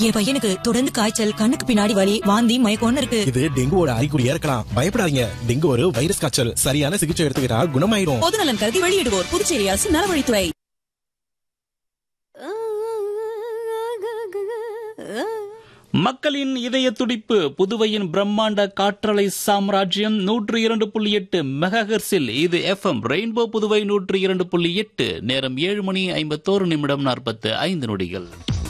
என் பையனுக்கு தொடர்ந்து காய்ச்சல் கண்ணுக்கு பின்னாடி வலி வாந்தி மயக்கம்னு இருக்கு இது டெங்குவோட அறிகுறியா இருக்கலாம் பயப்படாதீங்க டெங்கு ஒரு வைரஸ் காய்ச்சல் சரியான சிகிச்சை எடுத்துக்கிட்டா குணமாயிரும் பொதுநலன் கருதி வெளியிடுவோர் புதுச்சேரி அரசு நலவழித்துறை மக்களின் இதய துடிப்பு புதுவையின் பிரம்மாண்ட காற்றலை சாம்ராஜ்யம் நூற்று இரண்டு புள்ளி எட்டு மெகாஹெர்ஸில் இது எஃப்எம் ரெயின்போ புதுவை நூற்று இரண்டு புள்ளி எட்டு நேரம் ஏழு மணி ஐம்பத்தோரு நிமிடம் நாற்பத்து ஐந்து நொடிகள்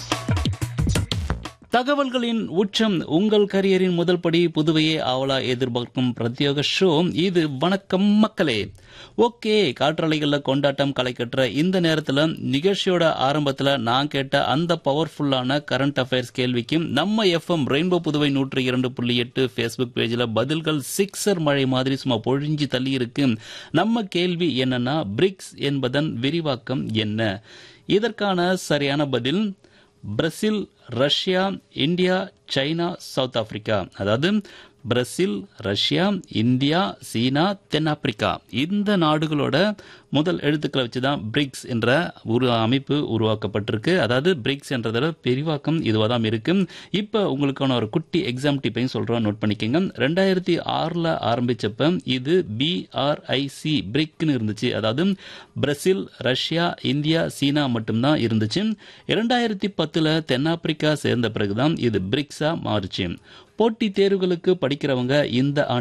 தகவல்களின் உச்சம் உங்கள் கரியரின் முதல் படி புதுவையே ஆவலா எதிர்பார்க்கும் பிரத்யேக ஷோ இது வணக்கம் மக்களே ஓகே காற்றலைகள்ல கொண்டாட்டம் கலைக்கற்ற இந்த நேரத்துல நிகழ்ச்சியோட ஆரம்பத்துல நான் கேட்ட அந்த பவர்ஃபுல்லான கரண்ட் அஃபேர்ஸ் கேள்விக்கு நம்ம எஃப்எம் ரெயின்போ புதுவை நூற்றி இரண்டு புள்ளி எட்டு ஃபேஸ்புக் பேஜ்ல பதில்கள் சிக்ஸர் மழை மாதிரி சும்மா பொழிஞ்சு தள்ளி இருக்கு நம்ம கேள்வி என்னன்னா பிரிக்ஸ் என்பதன் விரிவாக்கம் என்ன இதற்கான சரியான பதில் Brazil Russia India China South Africa அதாவது பிரேசில் ரஷ்யா இந்தியா சீனா தென்னாப்பிரிக்கா இந்த நாடுகளோட முதல் எழுத்துக்களை வச்சு தான் பிரிக்ஸ் என்ற ஒரு அமைப்பு உருவாக்கப்பட்டிருக்கு அதாவது பிரிக்ஸ் என்றதோட பெரிவாக்கம் இதுவாக தான் இருக்கு இப்போ உங்களுக்கான ஒரு குட்டி எக்ஸாம் டிப்பையும் சொல்கிறோம் நோட் பண்ணிக்கோங்க ரெண்டாயிரத்தி ஆறில் ஆரம்பிச்சப்ப இது பிஆர்ஐசி பிரிக்னு இருந்துச்சு அதாவது பிரேசில் ரஷ்யா இந்தியா சீனா மட்டும்தான் இருந்துச்சு இரண்டாயிரத்தி பத்தில் தென்னாப்பிரிக்கா சேர்ந்த பிறகுதான் இது பிரிக்ஸா மாறுச்சு போட்டித் தேர்வுகளுக்கு படிக்கிறவங்க இந்த